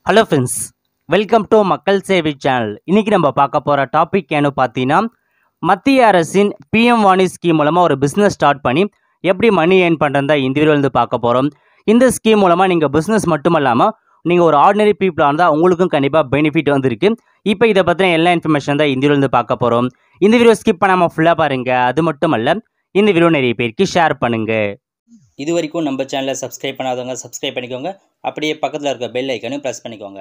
hello friends welcome to மக்கள் சேவை channel இன்றைக்கி நம்ம பார்க்க போகிற டாபிக் என்ன பார்த்தீங்கன்னா மத்திய அரசின் பிஎம் வாணி ஸ்கீம் மூலமாக ஒரு பிஸ்னஸ் ஸ்டார்ட் பண்ணி எப்படி மணி ஏர்ன் பண்ணுறதா இந்த வீடியோவில் வந்து பார்க்க போகிறோம் இந்த ஸ்கீம் மூலமாக நீங்கள் பிஸ்னஸ் மட்டும் இல்லாமல் நீங்கள் ஒரு ஆர்டினரி பீப்புளாக இருந்தால் உங்களுக்கும் கண்டிப்பாக பெனிஃபிட் வந்திருக்கு இப்போ இதை பற்றின எல்லா இன்ஃபர்மேஷன் தான் இந்த வீடியோவில் வந்து பார்க்க போகிறோம் இந்த வீடியோ ஸ்கிப் பண்ணாமல் ஃபுல்லாக பாருங்கள் அது மட்டும் அல்ல இந்த வீடியோ நிறைய பேருக்கு ஷேர் பண்ணுங்கள் இது வரைக்கும் நம்ம சேனலை சப்ஸ்கிரைப் பண்ணாதவங்க சப்ஸ்கிரைப் பண்ணிக்கோங்க அப்படியே பக்கத்தில் இருக்க பெல் ஐக்கனையும் ப்ரெஸ் பண்ணிக்கோங்க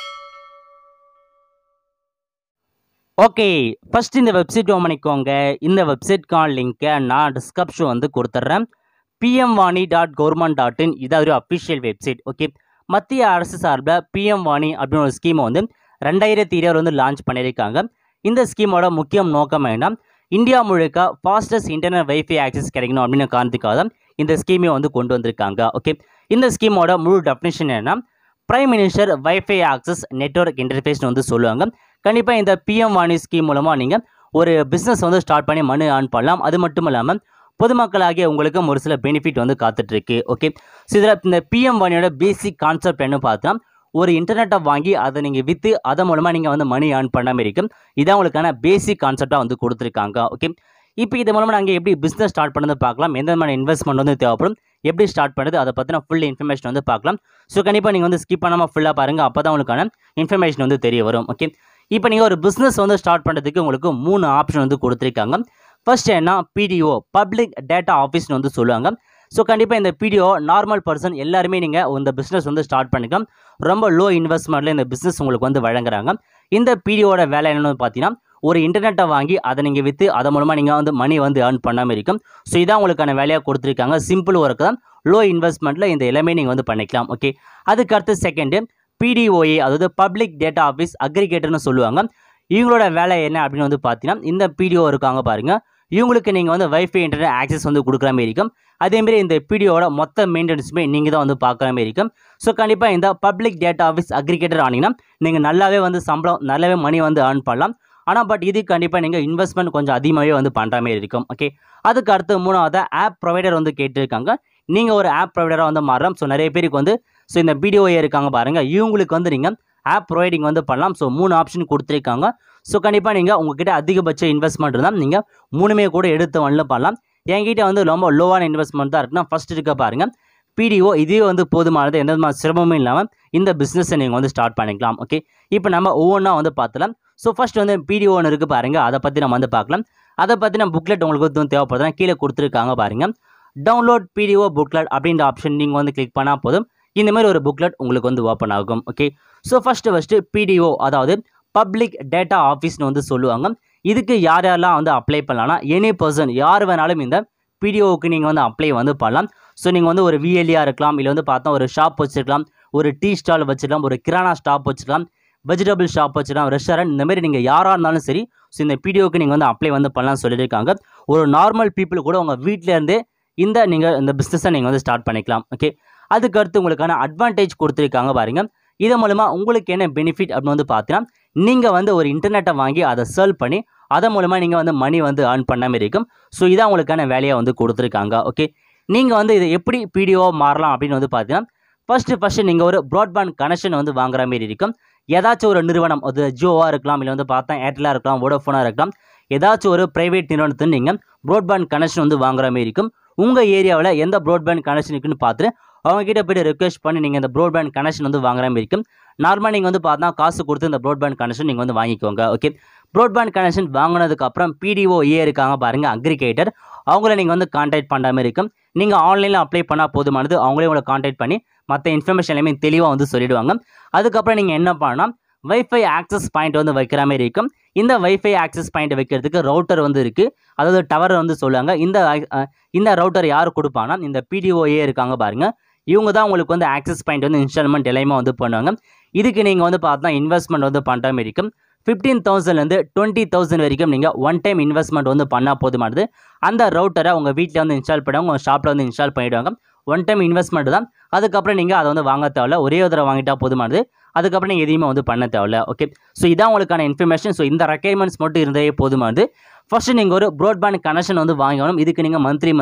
ஓகே ஃபர்ஸ்ட் இந்த வெப்சைட் ஓன் பண்ணிக்கோங்க இந்த வெப்சைட்கான லிங்க்கை நான் டிஸ்கிரிப்ஷன் வந்து கொடுத்துட்றேன் PM Vani dot government dot in இது ஒரு அஃபிஷியல் வெப்சைட் ஓகே மத்திய அரசு சார்பில் பிஎம் வாணி அப்படின்னு ஒரு ஸ்கீமை வந்து ரெண்டாயிரத்தி இருபது வந்து லான்ச் பண்ணியிருக்காங்க இந்த ஸ்கீமோட முக்கிய நோக்கம் என்ன இந்தியா முழுக்க ஃபாஸ்டஸ்ட் இன்டர்நெட் வைஃபை ஆக்சஸ் கிடைக்கணும் அப்படின்னு காரணத்துக்காக தான் இந்த ஸ்கீமை வந்து கொண்டு வந்திருக்காங்க ஓகே இந்த ஸ்கீமோட முழு டெஃபினேஷன் என்ன prime minister WiFi access network இன்டர்ஃபேஸ்னு வந்து சொல்லுவாங்க கண்டிப்பாக இந்த பிஎம் வாணி ஸ்கீம் மூலமாக நீங்கள் ஒரு பிஸ்னஸ் வந்து ஸ்டார்ட் பண்ணி மனு ஆன் பண்ணலாம் அது மட்டும் இல்லாமல் பொதுமக்களாகிய உங்களுக்கும் ஒரு சில பெனிஃபிட் வந்து காத்துட்ருக்கு ஓகே ஸோ இதில் இந்த பிஎம் வாணியோட பேசிக் கான்செப்ட் என்ன பார்த்தா ஒரு இன்டர்நெட்டை வாங்கி அதை நீங்கள் விற்று அதன் மூலமாக நீங்கள் வந்து மணி ஏர்ன் பண்ணாமல் இருக்கும் இதான் உங்களுக்கான பேசிக் கான்செப்டாக வந்து கொடுத்துருக்காங்க ஓகே இப்போ இது மூலமாக நாங்கள் எப்படி பிஸ்னஸ் ஸ்டார்ட் பண்ணது பார்க்கலாம் எந்த மாதிரி இன்வெஸ்ட்மெண்ட் வந்து தேவைப்படும் எப்படி ஸ்டார்ட் பண்ணுறது அதை பற்றின ஃபுல் இன்ஃபர்மேஷன் வந்து பார்க்கலாம் ஸோ கண்டிப்பாக நீங்கள் வந்து ஸ்கிப் பண்ணாமல் ஃபுல்லாக பாருங்கள் அப்போ தான் உங்களுக்கான இன்ஃபர்மேஷன் வந்து தெரிய வரும் ஓகே இப்போ நீங்கள் ஒரு பிஸ்னஸ் வந்து ஸ்டார்ட் பண்ணுறதுக்கு உங்களுக்கு மூணு ஆப்ஷன் வந்து கொடுத்துருக்காங்க ஃபர்ஸ்ட் என்ன பிடிஓ பப்ளிக் டேட்டா ஆஃபீஸ்னு வந்து சொல்லுவாங்க ஸோ கண்டிப்பாக இந்த பிடிஓ நார்மல் பர்சன் எல்லாருமே நீங்கள் இந்த பிஸ்னஸ் வந்து ஸ்டார்ட் பண்ணிக்கலாம் ரொம்ப லோ இன்வெஸ்ட்மெண்ட்டில் இந்த பிஸ்னஸ் உங்களுக்கு வந்து வழங்குறாங்க இந்த பிடிஓட வேலை என்னென்னு பார்த்தீங்கன்னா ஒரு இன்டர்நெட்டை வாங்கி அதை நீங்கள் விற்று அதன் மூலமாக நீங்கள் வந்து மணி வந்து ஏர்ன் பண்ணாமல் இருக்கும் ஸோ இதான் உங்களுக்கான வேலையாக கொடுத்துருக்காங்க சிம்பிள் ஒர்க் தான் லோ இன்வெஸ்ட்மெண்ட்டில் இந்த எல்லாமே நீங்கள் வந்து பண்ணிக்கலாம் ஓகே அதுக்கு அடுத்து செகண்டு பிடிஓஏ அதாவது பப்ளிக் டேட்டா ஆஃபீஸ் அக்ரிகேட்டர்னு சொல்லுவாங்க இவங்களோட வேலை என்ன அப்படின்னு வந்து பார்த்தீங்கன்னா இந்த பிடிஓ இருக்காங்க பாருங்கள் இவங்களுக்கு நீங்கள் வந்து வைஃபை இன்டர்நெட் ஆக்சஸ் வந்து கொடுக்குற மாதிரி இருக்கும் அதேமாரி இந்த பிடிஓட மொத்த மெயின்டெனன்ஸுமே நீங்கள் தான் வந்து பார்க்குற மாதிரி இருக்கும் ஸோ கண்டிப்பாக இந்த பப்ளிக் டேட்டா ஆஃபீஸ் அக்ரிகேட்டர் ஆனீங்கன்னா நீங்கள் நல்லாவே வந்து சம்பளம் நல்லாவே மணி வந்து ஏர்ன் பண்ணலாம் ஆனால் பட் இது கண்டிப்பாக நீங்கள் இன்வெஸ்ட்மெண்ட் கொஞ்சம் அதிகமாகவே வந்து பண்ணுற மாதிரி இருக்கும் ஓகே அதுக்கு அடுத்து மூணாவது ஆப் ப்ரொவைடர் வந்து கேட்டிருக்காங்க நீங்கள் ஒரு ஆப் ப்ரொவைடராக வந்து மாறலாம் ஸோ நிறைய பேருக்கு வந்து ஸோ இந்த பிடிஓஏ இருக்காங்க பாருங்கள் இவங்களுக்கு வந்து நீங்கள் ஆப் ப்ரொவைடிங் வந்து பண்ணலாம் ஸோ மூணு ஆப்ஷன் கொடுத்துருக்காங்க ஸோ கண்டிப்பாக நீங்கள் உங்ககிட்ட அதிகபட்ச இன்வெஸ்ட்மெண்ட் இருந்தால் நீங்கள் மூணுமே கூட எடுத்து வந்து பண்ணலாம் என்கிட்ட வந்து ரொம்ப லோவான இன்வெஸ்ட்மெண்ட் தான் இருக்குன்னா ஃபஸ்ட் இருக்க பாருங்கள் பிடிஓ இதே வந்து போதுமானது எந்த விதமான சிரமமும் இல்லாமல் இந்த பிஸ்னஸை நீங்கள் வந்து ஸ்டார்ட் பண்ணிக்கலாம் ஓகே இப்போ நம்ம ஒவ்வொன்றா வந்து பார்த்தலாம் ஸோ ஃபஸ்ட் வந்து பிடிஓன்னு இருக்குது பாருங்கள் அதை பற்றி நம்ம வந்து பார்க்கலாம் அதை பற்றின புக்லெட் உங்களுக்கு வந்து தேவைப்படுதுன்னா கீழே கொடுத்துருக்காங்க பாருங்கள் டவுன்லோட் பிடிஓ புக்லெட் அப்படின்ற ஆப்ஷன் நீங்கள் வந்து கிளிக் பண்ணால் போதும் இந்த மாதிரி ஒரு புக்லெட் உங்களுக்கு வந்து ஓப்பன் ஆகும் okay so first first PDO அதாவது பப்ளிக் டேட்டா ஆஃபீஸ்னு வந்து சொல்லுவாங்க இதுக்கு யார் யாரெல்லாம் வந்து அப்ளை பண்ணலாம்னா எனி பர்சன் யார் வேணாலும் இந்த பிடிஓவுக்கு நீங்கள் வந்து அப்ளை வந்து பண்ணலாம் ஸோ நீங்கள் வந்து ஒரு விஎல்ஏஆர் இருக்கலாம் இல்லை வந்து பார்த்தா ஒரு ஷாப் வச்சுருக்கலாம் ஒரு டீ ஸ்டால் வச்சுக்கலாம் ஒரு கிரானா ஸ்டாப் வச்சுக்கலாம் வெஜிடபிள் ஷாப் வச்சுக்கலாம் ரெஸ்டாரண்ட் இந்த மாதிரி நீங்கள் யாராக இருந்தாலும் சரி ஸோ இந்த பிடிஓக்கு நீங்கள் வந்து அப்ளை வந்து பண்ணலாம் சொல்லியிருக்காங்க ஒரு நார்மல் பீப்புள் கூட உங்கள் வீட்டிலேருந்தே இந்த நீங்கள் இந்த பிஸ்னஸை நீங்கள் வந்து ஸ்டார்ட் பண்ணிக்கலாம் ஓகே அதுக்கு அடுத்து உங்களுக்கான அட்வான்டேஜ் கொடுத்துருக்காங்க பாருங்கள் இதன் மூலமாக உங்களுக்கு என்ன பெனிஃபிட் அப்படின்னு வந்து பார்த்தீங்கன்னா நீங்கள் வந்து ஒரு இன்டர்நெட்டை வாங்கி அதை சேல் பண்ணி அதன் மூலமாக நீங்கள் வந்து மணி வந்து ஏர்ன் பண்ண மாதிரி இருக்கும் ஸோ இதான் உங்களுக்கான வேலையை வந்து கொடுத்துருக்காங்க ஓகே நீங்கள் வந்து இதை எப்படி பிடிஓ மாறலாம் அப்படின்னு வந்து பார்த்தீங்கன்னா ஃபஸ்ட்டு ஃபஸ்ட்டு நீங்கள் ஒரு ப்ராட்பேண்ட் கனெக்ஷன் வந்து வாங்குற மாதிரி இருக்கும் ஏதாச்சும் ஒரு நிறுவனம் அது ஜியோவாக இருக்கலாம் இல்லை வந்து பார்த்தா ஏர்டெல்லாக இருக்கலாம் வோடோஃபோனாக இருக்கலாம் ஏதாச்சும் ஒரு ப்ரைவேட் நிறுவனத்துக்கு நீங்கள் ப்ராட்பேண்ட் கனெக்ஷன் வந்து வாங்குற மாதிரி இருக்கும் உங்கள் ஏரியாவில் எந்த ப்ராட்பேண்ட் கனெக்ஷன் இருக்குன்னு பார்த்துட்டு அவங்ககிட்ட போய்ட்டு ரெக்வெஸ்ட் பண்ணி நீங்கள் இந்த ப்ராட்பேண்ட் கனெக்ஷன் வந்து வாங்குற மாதிரி இருக்கும் நார்மலாக நீங்கள் வந்து பார்த்தா காசு கொடுத்து இந்த ப்ராட்பேண்ட் கனெக்ஷன் நீங்கள் வந்து வாங்கிக்கோங்க ஓகே ப்ராட்பேண்ட் கனெக்ஷன் வாங்கினதுக்கப்புறம் பிடிஓ ஏ இருக்காங்க பாருங்கள் அக்ரிகேட்டர் அவங்கள நீங்கள் வந்து கான்டாக்ட் பண்ணுற மாதிரி இருக்கும் நீங்கள் ஆன்லைனில் அப்ளை பண்ணால் போதுமானது அவங்களே உங்களை கான்டாக்ட் பண்ணி மற்ற இன்ஃபர்மேஷன் எல்லாமே தெளிவாக வந்து சொல்லிவிடுவாங்க அதுக்கப்புறம் நீங்கள் என்ன பண்ணலாம் வைஃபை ஆக்சஸ் பாயிண்ட் வந்து வைக்கிற மாதிரி இருக்கும் இந்த வைஃபை ஆக்சஸ் பாயிண்ட் வைக்கிறதுக்கு ரவுட்டர் வந்து இருக்குது அதாவது டவர் வந்து சொல்லுவாங்க இந்த இந்த ரவுட்டர் யார் கொடுப்பானா இந்த பிடிஓஏ இருக்காங்க பாருங்கள் இவங்க தான் உங்களுக்கு வந்து ஆக்சஸ் பாயிண்ட் வந்து இன்ஸ்டால்மெண்ட் எல்லாமே வந்து பண்ணுவாங்க இதுக்கு நீங்கள் வந்து பார்த்தா இன்வெஸ்ட்மெண்ட் வந்து பண்ணுற மாதிரி இருக்கும் ஃபிஃப்டீன் தௌசண்ட்லேருந்து டுவெண்ட்டி தௌசண்ட் வரைக்கும் நீங்கள் ஒன் டைம் இன்வெஸ்ட்மெண்ட் வந்து பண்ணால் போதுமானது அந்த ரவுட்டரை உங்கள் வீட்டில் வந்து இன்ஸ்டால் பண்ணுவாங்க உங்கள் ஷாப்பில் வந்து இன்ஸ்டால் பண்ணிவிடுவாங்க ஒன் டைம் இன்வெஸ்ட்மெண்ட் தான் அதுக்கப்புறம் நீங்கள் அதை வந்து வாங்க தேவையில்ல ஒரே ஒரு தடவை வாங்கிட்டா போதுமானது அதுக்கப்புறம் நீங்கள் எதையுமே வந்து பண்ண தேவையில்ல ஓகே ஸோ இதான் உங்களுக்கான இன்ஃபர்மேஷன் ஸோ இந்த ரெக்கைர்மெண்ட்ஸ் மட்டும் இருந்தே போதுமானது ஃபஸ்ட்டு நீங்கள் ஒரு ப்ராட்பேண்ட் கனெக்ஷன் வந்து வாங்கணும் இதுக்கு நீங்கள் மந்த்லி மந்த்லி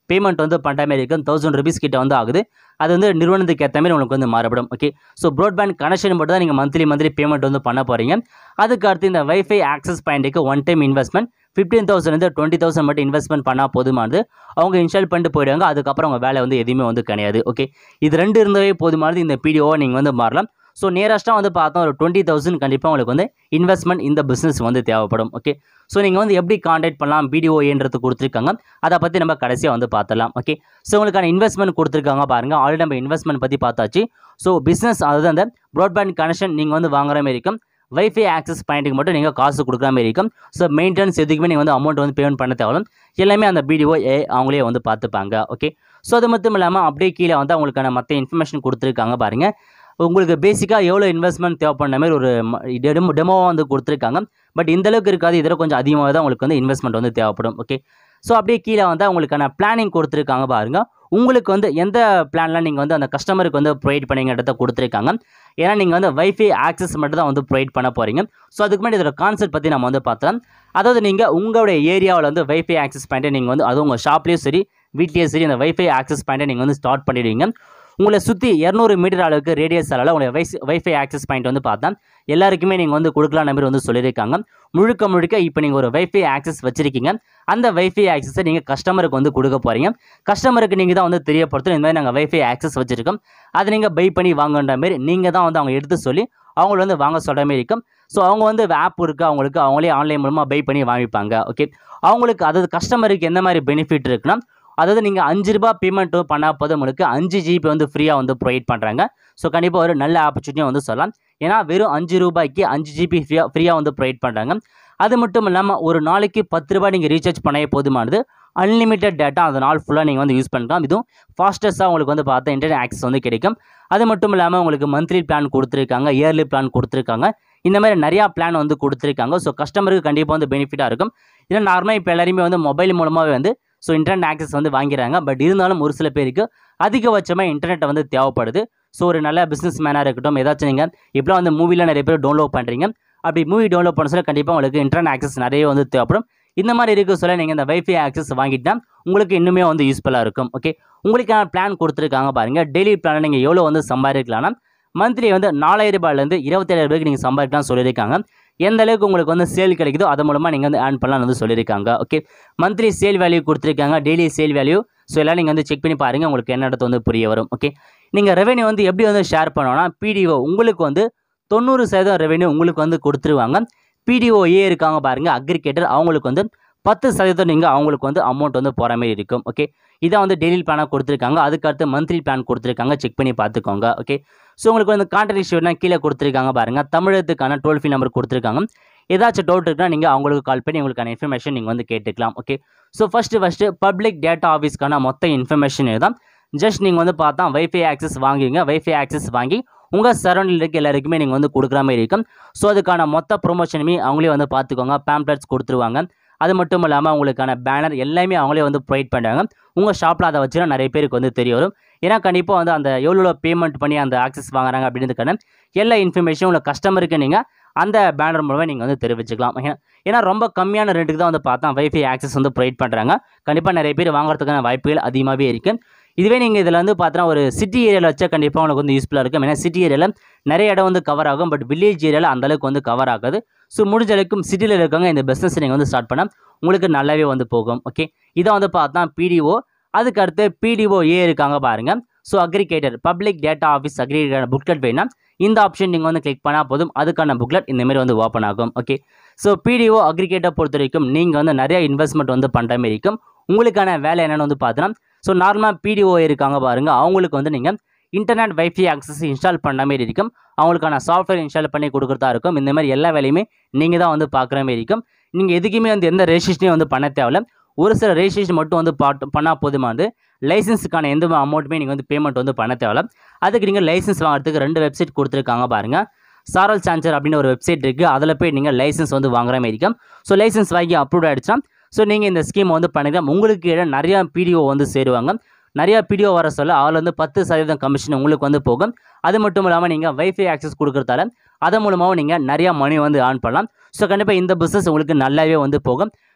பேமெண்ட் வந்து பண்ணுற மாதிரி இருக்கும் தௌசண்ட் ருபீஸ் கிட்ட வந்து ஆகுது அது வந்து நிறுவனத்துக்கு ஏற்ற மாதிரி உங்களுக்கு வந்து மாறுபடும் ஓகே ஸோ ப்ராட்பேண்ட் கனெக்ஷன் மட்டும் தான் நீங்கள் மந்த்லி மந்த்லி பேமெண்ட் வந்து பண்ண போகிறீங்க அதுக்கு அடுத்து இந்த வைஃபை ஆக்சஸ் பாயிண்ட்டுக்கு one time investment fifteen thousand twenty thousand மட்டும் இன்வெஸ்ட்மெண்ட் பண்ணால் போதுமானது அவங்க இன்ஸ்டால் பண்ணிட்டு போயிடுவாங்க அதுக்கப்புறம் அவங்க வேலை வந்து எதுவுமே வந்து கிடையாது ஓகே இது ரெண்டு இருந்தவே போதுமானது இந்த பிடிஓவை நீங்கள் வந்து மாறலாம் ஸோ நியரஸ்ட்டாக வந்து பார்த்தோம் ஒரு டுவெண்ட்டி தௌசண்ட் கண்டிப்பாக உங்களுக்கு வந்து இன்வெஸ்ட்மெண்ட் இந்த பிஸ்னஸ் வந்து தேவைப்படும் ஓகே ஸோ நீங்கள் வந்து எப்படி காண்டாக்ட் பண்ணலாம் பிடிஓஏன்றது கொடுத்துருக்காங்க அதை பற்றி நம்ம கடைசியாக வந்து பார்த்துலாம் ஓகே ஸோ உங்களுக்கான இன்வெஸ்ட்மெண்ட் கொடுத்துருக்காங்க பாருங்கள் ஆல்ரெடி நம்ம இன்வெஸ்ட்மெண்ட் பற்றி பார்த்தாச்சு ஸோ பிஸ்னஸ் அதாவது அந்த ப்ராட்பேண்ட் கனெக்ஷன் நீங்கள் வந்து வாங்குற மாதிரி இருக்கும் வைஃபை ஆக்சஸ் பாயிண்ட்டுக்கு மட்டும் நீங்கள் காசு கொடுக்குற மாதிரி இருக்கும் ஸோ மெயின்டெனன்ஸ் எதுக்குமே நீங்கள் வந்து அமௌண்ட் வந்து பேமெண்ட் பண்ண தேவையில்ல எல்லாமே அந்த பிடிஓ ஏ அவங்களே வந்து பார்த்துப்பாங்க ஓகே ஸோ அது மட்டும் இல்லாமல் அப்படியே கீழே வந்து அவங்களுக்கான மற்ற இன்ஃபர்மேஷன் கொடுத்துருக்காங்க பாருங்கள் உங்களுக்கு பேசிக்காக எவ்வளோ இன்வெஸ்ட்மெண்ட் தேவைப்படுற மாதிரி ஒரு டெமோ டெமோவாக வந்து கொடுத்துருக்காங்க பட் இந்த அளவுக்கு இருக்காது இதில் கொஞ்சம் அதிகமாக தான் உங்களுக்கு வந்து இன்வெஸ்ட்மெண்ட் வந்து தேவைப்படும் ஓகே ஸோ அப்படியே கீழே வந்து உங்களுக்கான பிளானிங் கொடுத்துருக்காங்க பாருங்க உங்களுக்கு வந்து எந்த பிளான்லாம் நீங்கள் வந்து அந்த கஸ்டமருக்கு வந்து ப்ரொவைட் பண்ணிங்கிறத கொடுத்துருக்காங்க ஏன்னா நீங்கள் வந்து வைஃபை ஆக்சஸ் மட்டும் தான் வந்து ப்ரொவைட் பண்ண போகிறீங்க ஸோ அதுக்கு முன்னாடி இதோட கான்செப்ட் பற்றி நம்ம வந்து பார்த்தோம் அதாவது நீங்கள் உங்களுடைய ஏரியாவில் வந்து வைஃபை ஆக்சஸ் பாயிண்ட்டை நீங்கள் வந்து அதுவும் உங்கள் ஷாப்லேயும் சரி வீட்லேயும் சரி அந்த வைஃபை ஆக்சஸ் பாயிண்ட்டை நீங்கள் வந்து ஸ்டார்ட் பண்ணிடுவீங்க உங்களை சுற்றி இரநூறு மீட்டர் அளவுக்கு ரேடியஸ் அளவில் உங்களுடைய வைஸ் வைஃபை ஆக்சஸ் பாயிண்ட் வந்து பார்த்தா எல்லாருக்குமே நீங்கள் வந்து கொடுக்கலாம் மாதிரி வந்து சொல்லியிருக்காங்க முழுக்க முழுக்க இப்போ நீங்கள் ஒரு வைஃபை ஆக்சஸ் வச்சிருக்கீங்க அந்த வைஃபை ஆக்சஸை நீங்கள் கஸ்டமருக்கு வந்து கொடுக்க போகிறீங்க கஸ்டமருக்கு நீங்கள் தான் வந்து தெரியப்படுத்தணும் இந்த மாதிரி நாங்கள் வைஃபை ஆக்சஸ் வச்சுருக்கோம் அதை நீங்கள் பை பண்ணி வாங்குன்ற மாதிரி நீங்கள் தான் வந்து அவங்க எடுத்து சொல்லி அவங்கள வந்து வாங்க சொல்கிற மாதிரி இருக்கும் ஸோ அவங்க வந்து ஆப் இருக்குது அவங்களுக்கு அவங்களே ஆன்லைன் மூலமாக பை பண்ணி வாங்கிப்பாங்க ஓகே அவங்களுக்கு அதாவது கஸ்டமருக்கு எந்த மாதிரி பெனிஃபிட் இருக்குன்னா அதாவது நீங்கள் அஞ்சு ரூபா பேமெண்ட் பண்ணால் போதும் உங்களுக்கு அஞ்சு ஜிபி வந்து ஃப்ரீயாக வந்து ப்ரொவைட் பண்ணுறாங்க ஸோ கண்டிப்பாக ஒரு நல்ல ஆப்பர்ச்சுனிட்டியாக வந்து சொல்லலாம் ஏன்னா வெறும் அஞ்சு ரூபாய்க்கு அஞ்சு ஜிபி ஃப்ரீயாக ஃப்ரீயாக வந்து ப்ரொவைட் பண்ணுறாங்க அது மட்டும் இல்லாமல் ஒரு நாளைக்கு பத்து ரூபாய் நீங்கள் ரீசார்ஜ் பண்ணவே போதுமானது அன்லிமிட்டட் டேட்டா அந்த நாள் ஃபுல்லாக நீங்கள் வந்து யூஸ் பண்ணிக்கலாம் இதுவும் ஃபாஸ்டஸ்ட்டாக உங்களுக்கு வந்து பார்த்தா இன்டர்நெட் ஆக்சஸ் வந்து கிடைக்கும் அது மட்டும் இல்லாமல் உங்களுக்கு மந்த்லி பிளான் கொடுத்துருக்காங்க இயர்லி பிளான் கொடுத்துருக்காங்க இந்த மாதிரி நிறையா பிளான் வந்து கொடுத்துருக்காங்க ஸோ கஸ்டமருக்கு கண்டிப்பாக வந்து பெனிஃபிட்டாக இருக்கும் ஏன்னா நார்மலாக இப்போ எல்லாருமே வந்து மொபைல் மூலமாகவே வந்து ஸோ இன்டர்நெட் ஆக்சஸ் வந்து வாங்கிறாங்க பட் இருந்தாலும் ஒரு சில பேருக்கு அதிகபட்சமாக இன்டர்நெட்டை வந்து தேவைப்படுது ஸோ ஒரு நல்ல பிஸ்னஸ் மேனாக இருக்கட்டும் ஏதாச்சும் நீங்கள் இப்போலாம் வந்து மூவியில் நிறைய பேர் டவுன்லோட் பண்ணுறீங்க அப்படி மூவி டவுன்லோட் பண்ண சொல்ல கண்டிப்பாக உங்களுக்கு இன்டர்நெட் ஆக்சஸ் நிறைய வந்து தேவைப்படும் இந்த மாதிரி இருக்க சொல்ல நீங்கள் இந்த வைஃபை ஆக்சஸ் வாங்கிட்டா உங்களுக்கு இன்னுமே வந்து யூஸ்ஃபுல்லாக இருக்கும் ஓகே உங்களுக்கான பிளான் கொடுத்துருக்காங்க பாருங்கள் டெய்லி பிளான் நீங்கள் எவ்வளோ வந்து சம்பாதிக்கலாம்னா மந்த்லி வந்து நாலாயிரம் ரூபாயிலேருந்து இருபத்தேழாயிரம் ரூபாய்க்கு நீங்கள் சம்பாதிக்கலாம் சொல்லியிருக்காங்க எந்த அளவுக்கு உங்களுக்கு வந்து சேல் கிடைக்குதோ அது மூலமாக நீங்கள் வந்து ஏர்ன் பண்ணலாம்னு வந்து சொல்லியிருக்காங்க ஓகே மந்த்லி சேல் வேல்யூ கொடுத்துருக்காங்க டெய்லி சேல் வேல்யூ ஸோ எல்லாம் நீங்கள் வந்து செக் பண்ணி பாருங்கள் உங்களுக்கு என்ன இடத்து வந்து புரிய வரும் ஓகே நீங்கள் ரெவென்யூ வந்து எப்படி வந்து ஷேர் பண்ணோன்னா பிடிஓ உங்களுக்கு வந்து தொண்ணூறு சதவீதம் ரெவென்யூ உங்களுக்கு வந்து கொடுத்துருவாங்க பிடிஓ ஏ இருக்காங்க பாருங்கள் அக்ரிகேட்டர் அவங்களுக்கு வந்து பத்து சதவீதம் நீங்கள் அவங்களுக்கு வந்து அமௌண்ட் வந்து போகிற மாதிரி இருக்கும் ஓகே இதான் வந்து டெய்லி பிளானாக கொடுத்துருக்காங்க அதுக்கு அடுத்து மந்த்லி பிளான் கொடுத்துருக்காங்க செக் பண்ணி பார்த்துக்கோங்க ஓகே ஸோ உங்களுக்கு வந்து கான்டாக்ட் இஷ்யூனா கீழே கொடுத்துருக்காங்க பாருங்கள் தமிழகத்துக்கான டோல் ஃப்ரீ நம்பர் கொடுத்துருக்காங்க ஏதாச்சும் டவுட் இருக்குன்னா நீங்கள் அவங்களுக்கு கால் பண்ணி உங்களுக்கான இன்ஃபர்மேஷன் நீங்கள் வந்து கேட்டுக்கலாம் okay so first first public data ஆஃபீஸ்க்கான மொத்த இன்ஃபர்மேஷன் இதுதான் ஜஸ்ட் நீங்கள் வந்து பார்த்தா வைஃபை ஆக்சஸ் வாங்குவீங்க வைஃபை ஆக்சஸ் வாங்கி உங்கள் சரௌண்டில் இருக்க எல்லாருக்குமே நீங்கள் வந்து கொடுக்குற மாதிரி இருக்கும் ஸோ அதுக்கான மொத்த ப்ரொமோஷனுமே அவங்களே வந்து பார்த்துக்கோங்க பேம்ப்ளெட்ஸ் கொடுத்துருவாங்க அது மட்டும் இல்லாமல் உங்களுக்கான பேனர் எல்லாமே அவங்களே வந்து ப்ரொவைட் பண்ணுறாங்க உங்கள் ஷாப்பில் அதை வச்சுனா நிறைய பேருக்கு வந்து தெரிய வரும் ஏன்னா கண்டிப்பாக வந்து அந்த எவ்வளோ பேமெண்ட் பண்ணி அந்த ஆக்சஸ் வாங்குறாங்க அப்படின்றதுக்கான எல்லா இன்ஃபர்மேஷனும் உங்கள் கஸ்டமருக்கு நீங்கள் அந்த பேனர் மூலமாக நீங்கள் வந்து தெரிவிச்சுக்கலாம் ஏன்னா- ஏன்னா ரொம்ப கம்மியான ரேட்டுக்கு தான் வந்து பார்த்தா வைஃபை ஆக்சஸ் வந்து ப்ரொவைட் பண்ணுறாங்க கண்டிப்பாக நிறைய பேர் வாங்குறதுக்கான வாய்ப்புகள் அதிகமாகவே இருக்குது இதுவே நீங்கள் இதில் வந்து பார்த்தா ஒரு சிட்டி ஏரியாவில் வச்சா கண்டிப்பாக உங்களுக்கு வந்து யூஸ்ஃபுல்லாக இருக்கும் ஏன்னா சிட்டி ஏரியாவில் நிறைய இடம் வந்து கவர் ஆகும் பட் வில்லேஜ் ஏரியாவில் அந்தளவுக்கு வந்து கவர் ஆகாது ஸோ முடிஞ்ச அளவுக்கு சிட்டியில் இருக்கவங்க இந்த பிஸ்னஸ் நீங்கள் வந்து ஸ்டார்ட் பண்ணால் உங்களுக்கு நல்லாவே வந்து போகும் ஓகே இதை வந்து பார்த்தா பிடிஓ அதுக்கு அடுத்து பிடிஓ ஏ இருக்காங்க பாருங்கள் so aggregator public data office aggregator booklet வேணால் இந்த ஆப்ஷன் நீங்கள் வந்து கிளிக் பண்ணால் போதும் அதுக்கான புக்லெட் இந்த மாதிரி வந்து ஓப்பன் ஆகும் ஓகே ஸோ பிடிஓ அக்ரிகேட்டர் பொறுத்த வரைக்கும் நீங்கள் வந்து நிறைய இன்வெஸ்ட்மெண்ட் வந்து பண்ணுற மாதிரி இருக்கும் உங்களுக்கான வேலை என்னென்னு வந்து பார்த்தீங்கன்னா ஸோ நார்மலாக பிடிஓ இருக்காங்க பாருங்கள் அவங்களுக்கு வந்து நீங்கள் இன்டர்நெட் வைஃபை ஆக்சஸ் இன்ஸ்டால் பண்ண மாதிரி இருக்கும் அவங்களுக்கான சாஃப்ட்வேர் இன்ஸ்டால் பண்ணி கொடுக்குறதா இருக்கும் இந்த மாதிரி எல்லா வேலையுமே நீங்கள் தான் வந்து பார்க்குற மாதிரி இருக்கும் நீங்கள் எதுக்குமே வந்து எந்த ரெஜிஸ்ட்ரேஷனையும் வந்து பண்ண தேவையில்ல ஒரு சில ரெஜிஸ்ட்ரேஷன் மட்டும் வந்து பாட்டு பண்ணால் போதுமானது லைசன்ஸுக்கான எந்த அமௌண்ட்டுமே நீங்கள் வந்து பேமெண்ட் வந்து பண்ண தேவையில்ல அதுக்கு நீங்கள் லைசன்ஸ் வாங்குறதுக்கு ரெண்டு வெப்சைட் கொடுத்துருக்காங்க பாருங்கள் சாரல் சான்சர் அப்படின்னு ஒரு வெப்சைட் இருக்குது அதில் போய் நீங்கள் லைசன்ஸ் வந்து வாங்குற மாதிரி இருக்கும் ஸோ லைசன்ஸ் வாங்கி அப்ரூவ் ஆகிடுச்சா ஸோ நீங்கள் இந்த ஸ்கீம் வந்து பண்ணிக்கலாம் உங்களுக்கு கீழே நிறையா பிடிஓ வந்து சேருவாங்க நிறையா பிடிஓ வர சொல்ல அதில் வந்து பத்து சதவீதம் கமிஷன் உங்களுக்கு வந்து போகும் அது மட்டும் இல்லாமல் நீங்கள் வைஃபை ஆக்சஸ் கொடுக்குறதால அதன் மூலமாகவும் நீங்கள் நிறையா மணி வந்து ஆன் பண்ணலாம் ஸோ கண்டிப்பாக இந்த பிஸ்னஸ் உங்களுக்கு நல்லாவே வந்து போகும்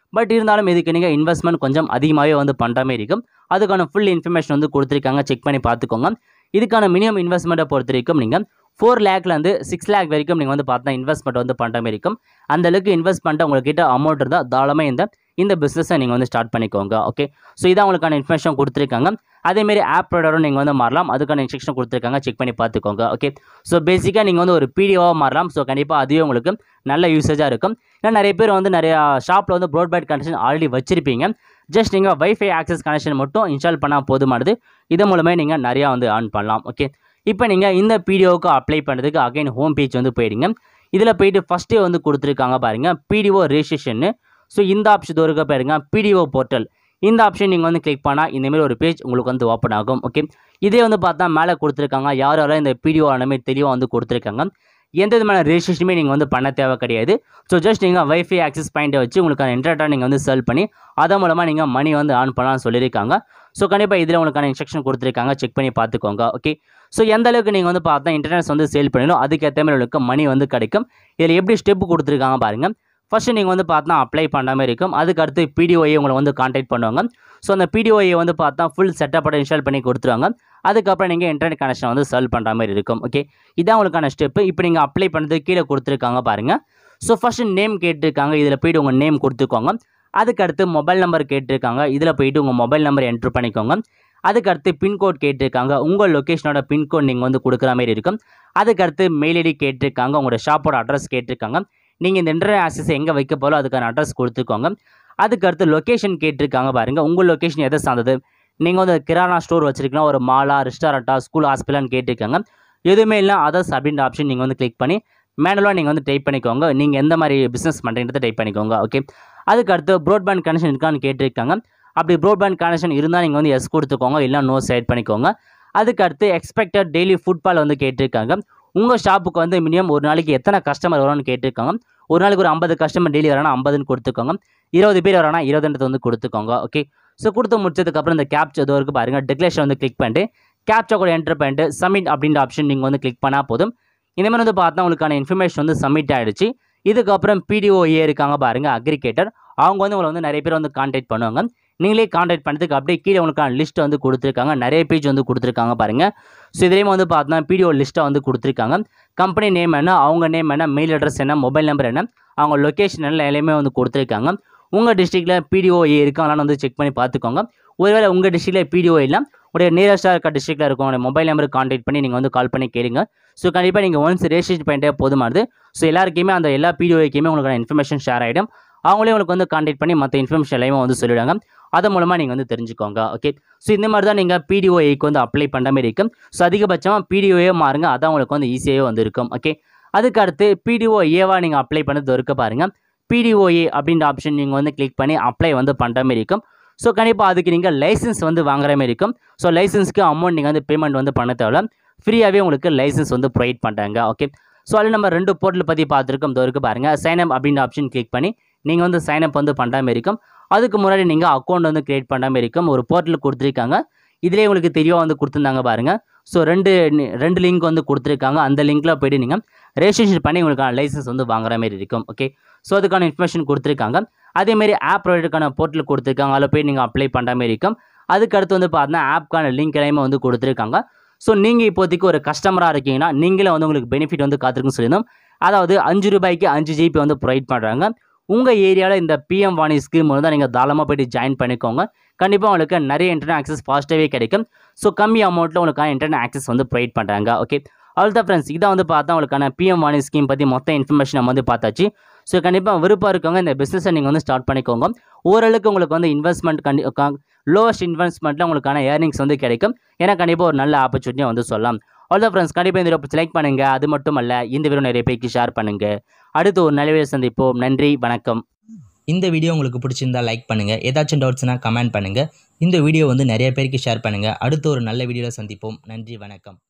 பட் இருந்தாலும் இதுக்கு நீங்கள் இன்வெஸ்ட்மெண்ட் கொஞ்சம் அதிகமாகவே வந்து பண்ணுற மாதிரி இருக்கும் அதுக்கான ஃபுல் இன்ஃபர்மேஷன் வந்து கொடுத்துருக்காங்க செக் பண்ணி பார்த்துக்கோங்க இதுக்கான மினிமம் இன்வெஸ்ட்மெண்ட்டை பொறுத்த வரைக்கும் நீங்கள் ஃபோர் லேக்லேருந்து சிக்ஸ் லேக் வரைக்கும் நீங்கள் வந்து பார்த்தா இன்வெஸ்ட்மெண்ட் வந்து பண்ணுற மாதிரி இருக்கும் அந்த அளவுக்கு இன்வெஸ்ட் பண்ணிட்டு உங்கள்கிட்ட அமௌண்ட் இருந்தால் தாராளமாக இந்த இந்த பிஸ்னஸை நீங்கள் வந்து ஸ்டார்ட் பண்ணிக்கோங்க ஓகே ஸோ இதான் உங்களுக்கான இன்ஃபர்மேஷன் கொடுத்துருக்காங்க அதேமாரி ஆப் ப்ராடரும் நீங்கள் வந்து மாறலாம் அதுக்கான இன்ஸ்ட்ரக்ஷன் கொடுத்துருக்காங்க செக் பண்ணி பார்த்துக்கோங்க ஓகே ஸோ பேசிக்காக நீங்கள் வந்து ஒரு பிடிஓவாக மாறலாம் ஸோ கண்டிப்பாக அதுவே உங்களுக்கு நல்ல யூசேஜாக இருக்கும் ஏன்னா நிறைய பேர் வந்து நிறைய ஷாப்பில் வந்து ப்ராட்பேண்ட் கனெக்ஷன் ஆல்ரெடி வச்சிருப்பீங்க ஜஸ்ட் நீங்கள் வைஃபை ஆக்சஸ் கனெக்ஷன் மட்டும் இன்ஸ்டால் பண்ணால் போதுமானது இதன் மூலமே நீங்கள் நிறையா வந்து ஆன் பண்ணலாம் ஓகே இப்போ நீங்கள் இந்த பிடிஓவுக்கு அப்ளை பண்ணுறதுக்கு அகைன் ஹோம் பேஜ் வந்து போயிடுங்க இதில் போயிட்டு ஃபஸ்ட்டே வந்து கொடுத்துருக்காங்க பாருங்கள் பிடிஓ ரெஜிஸ்ட்ரேஷன்னு ஸோ இந்த ஆப்ஷன் இருக்க பாருங்க பிடிஓ போர்ட்டல் இந்த ஆப்ஷன் நீங்கள் வந்து கிளிக் பண்ணால் இந்தமாரி ஒரு பேஜ் உங்களுக்கு வந்து ஓப்பன் ஆகும் ஓகே இதே வந்து பார்த்தா மேலே கொடுத்துருக்காங்க யார் யாரும் இந்த பிடிஓ ஆனமே தெளிவாக வந்து கொடுத்துருக்காங்க எந்த விதமான ரெஜிஸ்ட்ரேஷனுமே நீங்கள் வந்து பண்ண தேவை கிடையாது ஸோ ஜஸ்ட் நீங்கள் வைஃபை ஆக்சஸ் பாயிண்ட்டை வச்சு உங்களுக்கான இன்டர்நெட்டை நீங்கள் வந்து செல் பண்ணி அதன் மூலமாக நீங்கள் மணி வந்து ஆன் பண்ணலாம்னு சொல்லியிருக்காங்க ஸோ கண்டிப்பாக இதில் உங்களுக்கான இன்ஸ்ட்ரக்ஷன் கொடுத்துருக்காங்க செக் பண்ணி பார்த்துக்கோங்க ஓகே ஸோ எந்த அளவுக்கு நீங்கள் வந்து பார்த்தா இன்டர்நெட்ஸ் வந்து சேல் பண்ணணும் அதுக்கேற்ற மாதிரி உங்களுக்கு மணி வந்து கிடைக்கும் இதில் எப்படி ஸ்டெப் கொடுத்துருக்காங்க பாருங்கள் ஃபஸ்ட்டு நீங்கள் வந்து பார்த்தா அப்ளை பண்ண மாதிரி இருக்கும் அதுக்கு அடுத்து பிடிஓஏ உங்களை வந்து காண்டாக்ட் பண்ணுவாங்க ஸோ அந்த பிடிஓஏ வந்து பார்த்தா ஃபுல் செட்டப்போட இன்ஸ்டால் பண்ணி கொடுத்துருவாங்க அதுக்கப்புறம் நீங்கள் இன்டர்நெட் கனெக்ஷன் வந்து சால்வ் பண்ணுற மாதிரி இருக்கும் ஓகே இதான் உங்களுக்கான ஸ்டெப்பு இப்போ நீங்கள் அப்ளை பண்ணுறது கீழே கொடுத்துருக்காங்க பாருங்கள் ஸோ ஃபஸ்ட்டு நேம் கேட்டிருக்காங்க இதில் போய்ட்டு உங்கள் நேம் கொடுத்துக்கோங்க அதுக்கு அடுத்து மொபைல் நம்பர் கேட்டிருக்காங்க இதில் போயிட்டு உங்கள் மொபைல் நம்பர் என்ட்ரு பண்ணிக்கோங்க அதுக்கு அடுத்து பின்கோட் கேட்டிருக்காங்க உங்கள் லொக்கேஷனோட பின்கோட் நீங்கள் வந்து கொடுக்குற மாதிரி இருக்கும் அதுக்கு அடுத்து மெயில் ஐடி கேட்டிருக்காங்க உங்களோட ஷாப்போட அட்ரஸ் கேட்டிருக்காங்க நீங்கள் இந்த இன்டர்நெட் ஆக்சஸ் எங்கே வைக்க போலோ அதுக்கான அட்ரஸ் கொடுத்துக்கோங்க அதுக்கு அடுத்து லொக்கேஷன் கேட்டிருக்காங்க பாருங்கள் உங்கள் லொக்கேஷன் எதை சார்ந்தது நீங்கள் வந்து கிரானா ஸ்டோர் வச்சிருக்கீங்கன்னா ஒரு மாலா ரெஸ்டாரண்ட்டா ஸ்கூல் ஹாஸ்பிட்டல்னு கேட்டிருக்காங்க எதுவுமே இல்லை அதர்ஸ் அப்படின்ற ஆப்ஷன் நீங்கள் வந்து கிளிக் பண்ணி மேனுவலாக நீங்கள் வந்து டைப் பண்ணிக்கோங்க நீங்கள் எந்த மாதிரி பிஸ்னஸ் பண்ணுறீங்கிறத டைப் பண்ணிக்கோங்க ஓகே அதுக்கு அடுத்து ப்ராட்பேண்ட் கனெக்ஷன் இருக்கான்னு கேட்டிருக்காங்க அப்படி ப்ராட்பேண்ட் கனெக்ஷன் இருந்தால் நீங்கள் வந்து எஸ் கொடுத்துக்கோங்க இல்லை நோ செட் பண்ணிக்கோங்க அதுக்கு அடுத்து எக்ஸ்பெக்டட் டெய்லி ஃபுட்பால் வந்து கேட்டிருக்காங்க உங்கள் ஷாப்புக்கு வந்து மினிமம் ஒரு நாளைக்கு எத்தனை கஸ்டமர் வரும்னு கேட்டிருக்காங்க ஒரு நாளைக்கு ஒரு ஐம்பது கஸ்டமர் டெய்லி வரானா ஐம்பதுன்னு கொடுத்துக்கோங்க இருபது பேர் வரானா இருபதுன்றது வந்து கொடுத்துக்கோங்க ஓகே ஸோ கொடுத்து முடிச்சதுக்கப்புறம் இந்த கேப்ச்சா ஏதோ இருக்குது பாருங்கள் டிக்ளேஷன் வந்து கிளிக் பண்ணிட்டு கேப்ச்சா கூட என்டர் பண்ணிட்டு சப்மிட் அப்படின்ற ஆப்ஷன் நீங்கள் வந்து கிளிக் பண்ணால் போதும் இந்த மாதிரி வந்து பார்த்தா உங்களுக்கான இன்ஃபர்மேஷன் வந்து சப்மிட் ஆகிடுச்சு இதுக்கப்புறம் பிடிஓஏ இருக்காங்க பாருங்கள் அக்ரிகேட்டர் அவங்க வந்து உங்களை வந்து நிறைய பேர் வந்து காண்டாக்ட் பண்ணுவாங்க நீங்களே காண்டாக்ட் பண்ணதுக்கு அப்படியே கீழே உங்களுக்கான லிஸ்ட் வந்து கொடுத்துருக்காங்க நிறைய பேஜ் வந்து கொடுத்துருக்காங்க பாருங்கள் ஸோ இதுலேயும் வந்து பார்த்தா பிடிஓ லிஸ்ட்டை வந்து கொடுத்துருக்காங்க கம்பெனி நேம் என்ன அவங்க நேம் என்ன மெயில் அட்ரஸ் என்ன மொபைல் நம்பர் என்ன அவங்க லொக்கேஷன் எல்லாம் எல்லாமே வந்து கொடுத்துருக்காங்க உங்கள் டிஸ்ட்ரிக்டில் பிடிஓஏ இருக்காங்களான்னு வந்து செக் பண்ணி பார்த்துக்கோங்க ஒருவேளை உங்கள் டிஸ்ட்ரிக்டில் பிடிஓ இல்லை உடைய நியரஸ்ட்டாக இருக்க டிஸ்ட்ரிக்டில் இருக்கும் உங்களுடைய மொபைல் நம்பருக்கு காண்டாக்ட் பண்ணி நீங்கள் வந்து கால் பண்ணி கேளுங்க ஸோ கண்டிப்பாக நீங்கள் ஒன்ஸ் ரெஜிஸ்டர் பண்ணிட்டே போதுமானது ஸோ எல்லாருக்குமே அந்த எல்லா பிடிஓக்குமே உங்களுக்கான இன்ஃபர்மேஷன் ஷேர் ஆகிடும் அவங்களே உங்களுக்கு வந்து காண்டாக்ட் பண்ணி மற்ற இன்ஃபர்மேஷன் எல்லாமே வந்து சொல்லிவிடுவாங்க அதன் மூலமாக நீங்கள் வந்து தெரிஞ்சுக்கோங்க ஓகே ஸோ இந்த மாதிரி தான் நீங்கள் பிடிஓஏக்கு வந்து அப்ளை பண்ணுற மாதிரி இருக்கும் ஸோ அதிகபட்சமாக பிடிஓஏ மாறுங்க அதான் உங்களுக்கு வந்து ஈஸியாகவே வந்து இருக்கும் ஓகே அதுக்கு அடுத்து பிடிஓ ஏவா நீங்கள் அப்ளை பண்ணது இருக்க பாருங்கள் பிடிஓஏ அப்படின்ற ஆப்ஷன் நீங்கள் வந்து கிளிக் பண்ணி அப்ளை வந்து பண்ணுற மாதிரி இருக்கும் ஸோ கண்டிப்பாக அதுக்கு நீங்கள் லைசன்ஸ் வந்து வாங்குற மாதிரி இருக்கும் ஸோ லைசன்ஸ்க்கு அமௌண்ட் நீங்கள் வந்து பேமெண்ட் வந்து பண்ண தேவை ஃப்ரீயாகவே உங்களுக்கு லைசன்ஸ் வந்து ப்ரொவைட் பண்ணுறாங்க ஓகே ஸோ அதில் நம்ம ரெண்டு போர்ட்டல் பற்றி பார்த்துருக்கோம் இதோ இருக்குது பாருங்கள் சைன் அப் அப்படின்ற ஆப்ஷன் கிளிக் பண்ணி நீங்கள் வந்து சைன் அப் வந்து பண்ணுற மாதிரி இருக்கும் அதுக்கு முன்னாடி நீங்கள் அக்கௌண்ட் வந்து க்ரியேட் பண்ணுற மாதிரி இருக்கும் ஒரு போர்ட்டல் கொடுத்துருக்காங்க இதிலே உங்களுக்கு தெளிவாக வந்து கொடுத்துருந்தாங்க பாருங்கள் ஸோ ரெண்டு ரெண்டு லிங்க் வந்து கொடுத்துருக்காங்க அந்த லிங்க்கில் போய்ட்டு நீங்கள் ரெஜிஸ்ட்ரேஷன் பண்ணி உங்களுக்கான லைசன்ஸ் வந்து வாங்குற மாதிரி இருக்கும் ஓகே ஸோ அதுக்கான இன்ஃபர்மேஷன் கொடுத்துருக்காங்க அதேமாரி ஆப் ப்ராடக்ட்டுக்கான போர்ட்டல் கொடுத்துருக்காங்க அதில் போய் நீங்கள் அப்ளை பண்ணுற மாதிரி இருக்கும் அதுக்கு அடுத்து வந்து பார்த்தீங்கன்னா ஆப்க்கான லிங்க் எல்லாமே வந்து கொடுத்துருக்காங்க ஸோ நீங்கள் இப்போதைக்கு ஒரு கஸ்டமராக இருக்கீங்கன்னா நீங்களே வந்து உங்களுக்கு பெனிஃபிட் வந்து காத்திருக்குன்னு சொல்லியிருந்தோம் அதாவது அஞ்சு ரூபாய்க்கு அஞ்சு ஜிபி வந்து ப்ரொவைட் பண்ணுறாங்க உங்கள் ஏரியாவில் இந்த பிஎம் வாணி ஸ்கீம் வந்து நீங்கள் தாராளமாக போய்ட்டு ஜாயின் பண்ணிக்கோங்க கண்டிப்பாக உங்களுக்கு நிறைய இன்டர்நெட் ஆக்சஸ் ஃபாஸ்ட்டாகவே கிடைக்கும் ஸோ கம்மி அமௌண்ட்டில் உங்களுக்கான இன்டர்நெட் ஆக்சஸ் வந்து ப்ரொவைட் பண்ணுறாங்க ஓகே அவ்வளோதான் ஃப்ரெண்ட்ஸ் இதான் வந்து பார்த்தா உங்களுக்கான பிஎம் வாணி ஸ்கீம் பற்றி மொத்த இன்ஃபர்மேஷன் நம்ம வந்து பார்த்தாச்சு ஸோ கண்டிப்பாக விருப்பம் இருக்கவங்க இந்த பிஸ்னஸை நீங்கள் வந்து ஸ்டார்ட் பண்ணிக்கோங்க ஓரளவுக்கு உங்களுக்கு வந்து இன்வெஸ்ட்மெண்ட் கண்டி லோவஸ்ட் இன்வெஸ்ட்மெண்ட்டில் உங்களுக்கான ஏர்னிங்ஸ் வந்து கிடைக்கும் ஏன்னா கண்டிப்பாக ஒரு நல்ல ஆப்பர்ச்சுனிட்டியாக வந்து சொல்லலாம் அவ்வளோதான் ஃப்ரெண்ட்ஸ் கண்டிப்பாக இந்த வீடியோ லைக் பண்ணுங்கள் அது மட்டும் அல்ல இந்த வீடியோ நிறைய பேருக்கு ஷேர் பண்ணுங்கள் அடுத்து ஒரு நல்ல வீடியோ சந்திப்போம் நன்றி வணக்கம் இந்த வீடியோ உங்களுக்கு பிடிச்சிருந்தா லைக் பண்ணுங்கள் ஏதாச்சும் டவுட்ஸ்னால் கமெண்ட் பண்ணுங்கள் இந்த வீடியோ வந்து நிறைய பேருக்கு ஷேர் பண்ணுங்கள் அடுத்த ஒரு நல்ல வீடியோவில் சந்திப்போம் நன்றி வணக்கம்